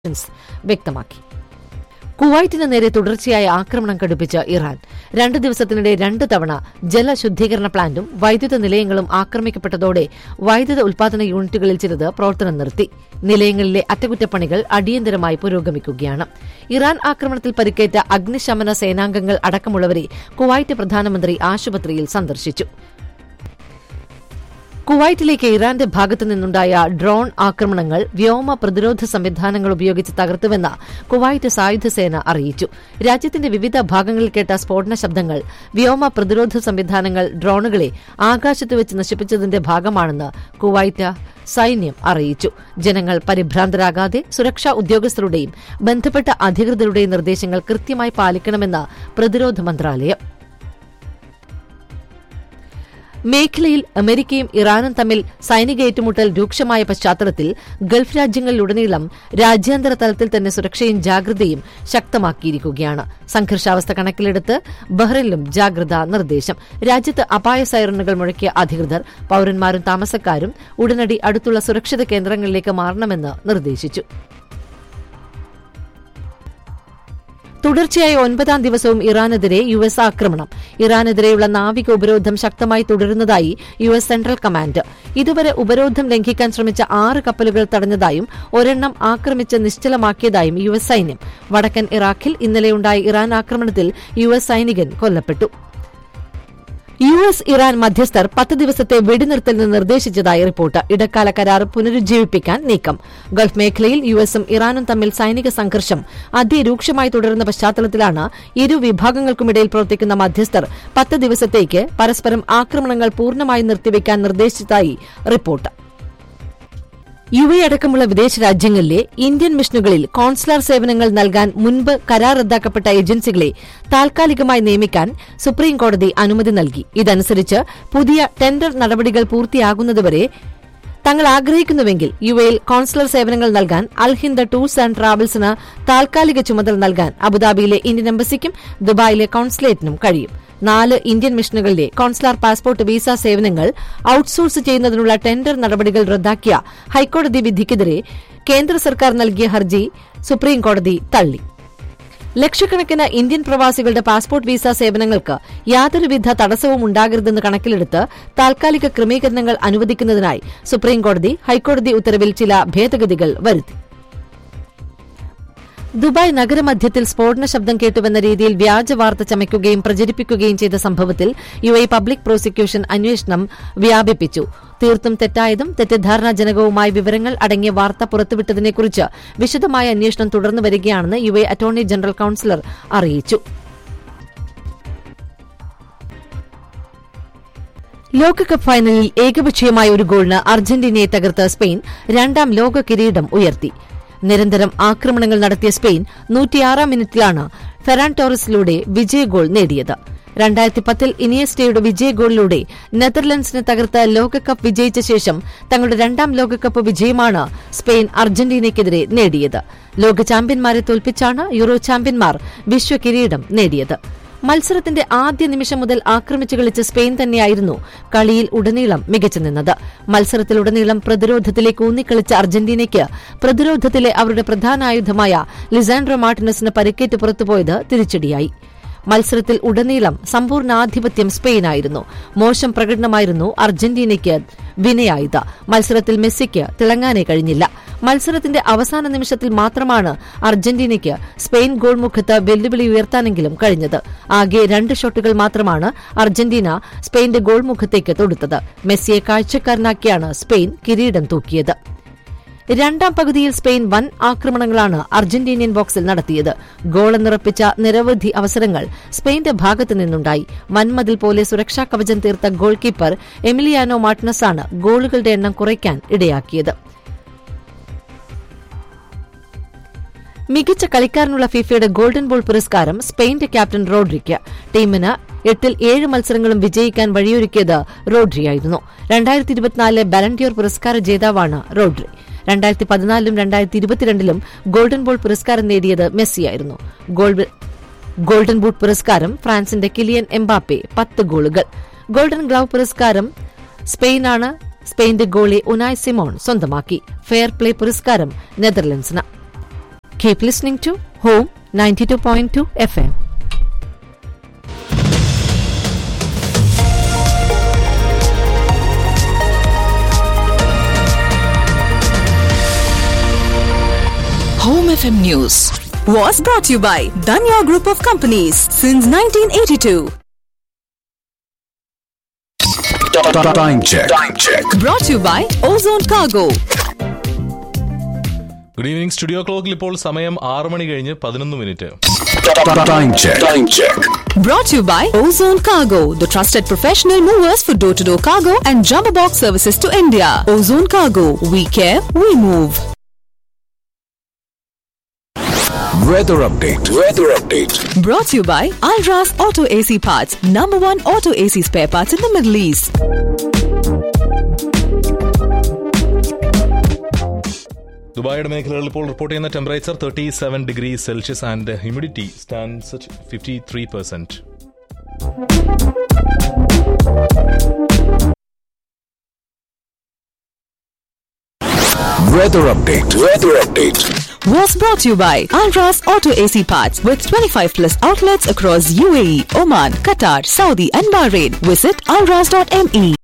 വ്യക്തമാക്കി കുവൈറ്റിന് നേരെ തുടർച്ചയായ ആക്രമണം കടുപ്പിച്ച ഇറാൻ രണ്ട് ദിവസത്തിനിടെ രണ്ട് തവണ ജലശുദ്ധീകരണ പ്ലാന്റും വൈദ്യുത നിലയങ്ങളും ആക്രമിക്കപ്പെട്ടതോടെ വൈദ്യുത ഉൽപാദന യൂണിറ്റുകളിൽ ചിലത് പ്രവർത്തനം നിർത്തി നിലയങ്ങളിലെ അറ്റകുറ്റപ്പണികൾ അടിയന്തരമായി പുരോഗമിക്കുകയാണ് ഇറാൻ ആക്രമണത്തിൽ പരിക്കേറ്റ അഗ്നിശമന സേനാംഗങ്ങൾ അടക്കമുള്ളവരെ കുവൈറ്റ് പ്രധാനമന്ത്രി ആശുപത്രിയിൽ സന്ദർശിച്ചു കുവൈറ്റിലേക്ക് ഇറാന്റെ ഭാഗത്തു നിന്നുണ്ടായ ഡ്രോൺ ആക്രമണങ്ങൾ വ്യോമ പ്രതിരോധ സംവിധാനങ്ങൾ ഉപയോഗിച്ച് തകർത്തുവെന്ന് കുവൈറ്റ് സായുധസേന അറിയിച്ചു രാജ്യത്തിന്റെ വിവിധ ഭാഗങ്ങളിൽ കേട്ട സ്ഫോടന ശബ്ദങ്ങൾ വ്യോമ പ്രതിരോധ സംവിധാനങ്ങൾ ഡ്രോണുകളെ ആകാശത്ത് വെച്ച് നശിപ്പിച്ചതിന്റെ ഭാഗമാണെന്ന് കുവൈറ്റ് സൈന്യം അറിയിച്ചു ജനങ്ങൾ പരിഭ്രാന്തരാകാതെ സുരക്ഷാ ഉദ്യോഗസ്ഥരുടെയും ബന്ധപ്പെട്ട അധികൃതരുടെയും നിർദ്ദേശങ്ങൾ കൃത്യമായി പാലിക്കണമെന്ന് പ്രതിരോധ മന്ത്രാലയം മേഖലയിൽ അമേരിക്കയും ഇറാനും തമ്മിൽ സൈനിക ഏറ്റുമുട്ടൽ രൂക്ഷമായ പശ്ചാത്തലത്തിൽ ഗൾഫ് രാജ്യങ്ങളിലുടനീളം രാജ്യാന്തര തലത്തിൽ തന്നെ സുരക്ഷയും ജാഗ്രതയും ശക്തമാക്കിയിരിക്കുകയാണ് സംഘർഷാവസ്ഥ കണക്കിലെടുത്ത് ബഹ്റിനിലും ജാഗ്രതാ നിർദ്ദേശം രാജ്യത്ത് അപായ സൈറണുകൾ മുഴക്കിയ അധികൃതർ പൌരന്മാരും താമസക്കാരും ഉടനടി അടുത്തുള്ള സുരക്ഷിത കേന്ദ്രങ്ങളിലേക്ക് മാറണമെന്ന് നിർദ്ദേശിച്ചു തുടർച്ചയായ ഒൻപതാം ദിവസവും ഇറാനെതിരെ യു എസ് ആക്രമണം ഇറാനെതിരെയുള്ള നാവിക ഉപരോധം ശക്തമായി തുടരുന്നതായി യു എസ് സെൻട്രൽ കമാൻഡ് ഇതുവരെ ഉപരോധം ലംഘിക്കാൻ ശ്രമിച്ച ആറ് കപ്പലുകൾ തടഞ്ഞതായും ഒരെണ്ണം ആക്രമിച്ച് നിശ്ചലമാക്കിയതായും യു എസ് സൈന്യം വടക്കൻ ഇറാഖിൽ ഇന്നലെയുണ്ടായ ഇറാൻ ആക്രമണത്തിൽ യു എസ് സൈനികൻ കൊല്ലപ്പെട്ടു യു എസ് ഇറാൻ മധ്യസ്ഥർ പത്ത് ദിവസത്തെ വെടിനിർത്തലിന് നിർദ്ദേശിച്ചതായി റിപ്പോർട്ട് ഇടക്കാല കരാർ പുനരുജ്ജീവിപ്പിക്കാൻ നീക്കം ഗൾഫ് മേഖലയിൽ യു എസും ഇറാനും തമ്മിൽ സൈനിക സംഘർഷം അതിരൂക്ഷമായി തുടരുന്ന പശ്ചാത്തലത്തിലാണ് ഇരു വിഭാഗങ്ങൾക്കുമിടയിൽ പ്രവർത്തിക്കുന്ന മധ്യസ്ഥർ പത്ത് ദിവസത്തേക്ക് പരസ്പരം ആക്രമണങ്ങൾ പൂർണ്ണമായി നിർത്തിവെക്കാൻ നിർദ്ദേശിച്ചതായി റിപ്പോർട്ട് യു എ അടക്കമുള്ള വിദേശ രാജ്യങ്ങളിലെ ഇന്ത്യൻ മിഷനുകളിൽ കോൺസുലർ സേവനങ്ങൾ നൽകാൻ മുൻപ് കരാർ റദ്ദാക്കപ്പെട്ട ഏജൻസികളെ താൽക്കാലികമായി നിയമിക്കാൻ സുപ്രീംകോടതി അനുമതി നൽകി ഇതനുസരിച്ച് പുതിയ ടെൻഡർ നടപടികൾ പൂർത്തിയാകുന്നതുവരെ തങ്ങൾ ആഗ്രഹിക്കുന്നുവെങ്കിൽ യു എയിൽ കോൺസുലർ സേവനങ്ങൾ നൽകാൻ അൽഹിന്ദ് ടൂർസ് ആൻഡ് ട്രാവൽസിന് താൽക്കാലിക ചുമതല നൽകാൻ അബുദാബിയിലെ ഇന്ത്യൻ എംബസിക്കും ദുബായിലെ കോൺസുലേറ്റിനും കഴിയും നാല് ഇന്ത്യൻ മിഷനുകളിലെ കോൺസുലാർ പാസ്പോർട്ട് വിസ സേവനങ്ങൾ ഔട്ട്സോഴ്സ് ചെയ്യുന്നതിനുള്ള ടെൻഡർ നടപടികൾ റദ്ദാക്കിയ ഹൈക്കോടതി വിധിക്കെതിരെ കേന്ദ്ര സർക്കാർ നൽകിയ ഹർജി സുപ്രീംകോടതി തള്ളി ലക്ഷക്കണക്കിന് ഇന്ത്യൻ പ്രവാസികളുടെ പാസ്പോർട്ട് വിസ സേവനങ്ങൾക്ക് യാതൊരുവിധ തടസ്സവും ഉണ്ടാകരുതെന്ന് കണക്കിലെടുത്ത് താൽക്കാലിക ക്രമീകരണങ്ങൾ അനുവദിക്കുന്നതിനായി സുപ്രീംകോടതി ഹൈക്കോടതി ഉത്തരവിൽ ചില ഭേദഗതികൾ വരുത്തി ദുബായ് നഗരമധ്യത്തിൽ സ്ഫോടന ശബ്ദം കേട്ടുവെന്ന രീതിയിൽ വ്യാജ വാർത്ത ചമയ്ക്കുകയും പ്രചരിപ്പിക്കുകയും ചെയ്ത സംഭവത്തിൽ യു എ പബ്ലിക് പ്രോസിക്യൂഷൻ അന്വേഷണം വ്യാപിപ്പിച്ചു തീർത്തും തെറ്റായതും തെറ്റിദ്ധാരണാജനകവുമായ വിവരങ്ങൾ അടങ്ങിയ വാർത്ത പുറത്തുവിട്ടതിനെക്കുറിച്ച് വിശദമായ അന്വേഷണം തുടർന്നു വരികയാണെന്ന് U A attorney general counsellor അറിയിച്ചു ലോകകപ്പ് ഫൈനലിൽ ഏകപക്ഷീയമായ ഒരു ഗോളിന് അർജന്റീനയെ തകർത്ത് സ്പെയിൻ രണ്ടാം ലോക കിരീടം ഉയർത്തി നിരന്തരം ആക്രമണങ്ങൾ നടത്തിയ സ്പെയിൻ നൂറ്റിയാറാം മിനിറ്റിലാണ് ഫെറാൻ ടോറസിലൂടെ വിജയ ഗോൾ നേടിയത് രണ്ടായിരത്തി പത്തിൽ ഇനിയസ്റ്റയുടെ വിജയ ഗോളിലൂടെ നെതർലൻഡ്സിനെ തകർത്ത് ലോകകപ്പ് വിജയിച്ച ശേഷം തങ്ങളുടെ രണ്ടാം ലോകകപ്പ് വിജയമാണ് സ്പെയിൻ അർജന്റീനയ്ക്കെതിരെ നേടിയത് ലോക ചാമ്പ്യന്മാരെ തോൽപ്പിച്ചാണ് യൂറോ ചാമ്പ്യന്മാർ വിശ്വകിരീടം നേടിയത് മത്സരത്തിന്റെ ആദ്യ നിമിഷം മുതൽ ആക്രമിച്ചു കളിച്ച സ്പെയിൻ തന്നെയായിരുന്നു കളിയിൽ ഉടനീളം മികച്ചു നിന്നത് മത്സരത്തിലുടനീളം പ്രതിരോധത്തിലേക്ക് ഊന്നിക്കളിച്ച അർജന്റീനയ്ക്ക് പ്രതിരോധത്തിലെ അവരുടെ പ്രധാന ആയുധമായ ലിസാൻഡ്രോ മാർട്ടിനസിന് പരിക്കേറ്റ് പുറത്തുപോയത് തിരിച്ചടിയായി മത്സരത്തിൽ ഉടനീളം സമ്പൂർണ്ണാധിപത്യം സ്പെയിനായിരുന്നു മോശം പ്രകടനമായിരുന്നു അർജന്റീനയ്ക്ക് വിനയായത് മത്സരത്തിൽ മെസ്സിക്ക് തിളങ്ങാനേ കഴിഞ്ഞില്ല മത്സരത്തിന്റെ അവസാന നിമിഷത്തിൽ മാത്രമാണ് അർജന്റീനയ്ക്ക് സ്പെയിൻ ഗോൾ മുഖത്ത് വെല്ലുവിളി ഉയർത്താനെങ്കിലും കഴിഞ്ഞത് ആകെ രണ്ട് ഷോട്ടുകൾ മാത്രമാണ് അർജന്റീന സ്പെയിന്റെ ഗോൾ മുഖത്തേക്ക് തൊടുത്തത് മെസ്സിയെ കാഴ്ചക്കാരനാക്കിയാണ് സ്പെയിൻ കിരീടം തൂക്കിയത് രണ്ടാം പകുതിയിൽ സ്പെയിൻ വൻ ആക്രമണങ്ങളാണ് അർജന്റീനിയൻ ബോക്സിൽ നടത്തിയത് ഗോളെന്നുറപ്പിച്ച നിരവധി അവസരങ്ങൾ സ്പെയിന്റെ ഭാഗത്തു നിന്നുണ്ടായി വൻമതിൽ പോലെ സുരക്ഷാ കവചം തീർത്ത ഗോൾ കീപ്പർ എമിലിയാനോ മാർട്ടിനസാണ് ഗോളുകളുടെ എണ്ണം കുറയ്ക്കാൻ ഇടയാക്കിയത് മികച്ച കളിക്കാരനുള്ള ഫിഫയുടെ ഗോൾഡൻ ബോൾ പുരസ്കാരം സ്പെയിന്റെ ക്യാപ്റ്റൻ റോഡ്രിക്ക് ടീമിന് എട്ടിൽ ഏഴ് മത്സരങ്ങളും വിജയിക്കാൻ വഴിയൊരുക്കിയത് റോഡ്രിയായിരുന്നു രണ്ടായിരത്തി ഇരുപത്തിനാലിലെ ബാലന്റിയോർ പുരസ്കാര ജേതാവാണ് റോഡ്രി രണ്ടായിരത്തി പതിനാലിലും രണ്ടായിരത്തി ഇരുപത്തിരണ്ടിലും ഗോൾഡൻ ബോൾ പുരസ്കാരം നേടിയത് മെസ്സിയായിരുന്നു ഗോൾഡൻ ബൂട്ട് പുരസ്കാരം ഫ്രാൻസിന്റെ കിലിയൻ എംബാപ്പെ പത്ത് ഗോളുകൾ ഗോൾഡൻ ഗ്ലൗ പുരസ്കാരം സ്പെയിനാണ് സ്പെയിന്റെ ഗോളി ഉനായ് സിമോൺ സ്വന്തമാക്കി ഫെയർ പ്ലേ പുരസ്കാരം നെതർലൻഡ്സിന് Keep listening to Home 92.2 FM. Home FM News was brought to you by Danya Group of Companies since 1982. Time check. Time check. Brought to you by Ozone Cargo. Good evening studio ക്ലോക്കിൽ ഇപ്പോൾ സമയം ആറ് മണി കഴിഞ്ഞ് പതിനൊന്ന് minute Time check. Time check. Brought to you by Ozone Cargo, the trusted professional movers for door to door cargo and jumbo box services to India. Ozone Cargo, we care, we move. Weather update. Weather update. Brought to you by Alras Auto AC Parts, number one auto AC spare parts in the Middle East. ദുബായിയുടെ മേഖലകളിൽ ഇപ്പോൾ റിപ്പോർട്ട് ചെയ്യുന്ന temperature thirty seven degree Celsius and humidity stands fifty three percent Weather update. Weather update. was brought to you by Alras Auto AC Parts with 25 plus outlets across UAE, Oman, Qatar, Saudi, and Bahrain. Visit alras.me.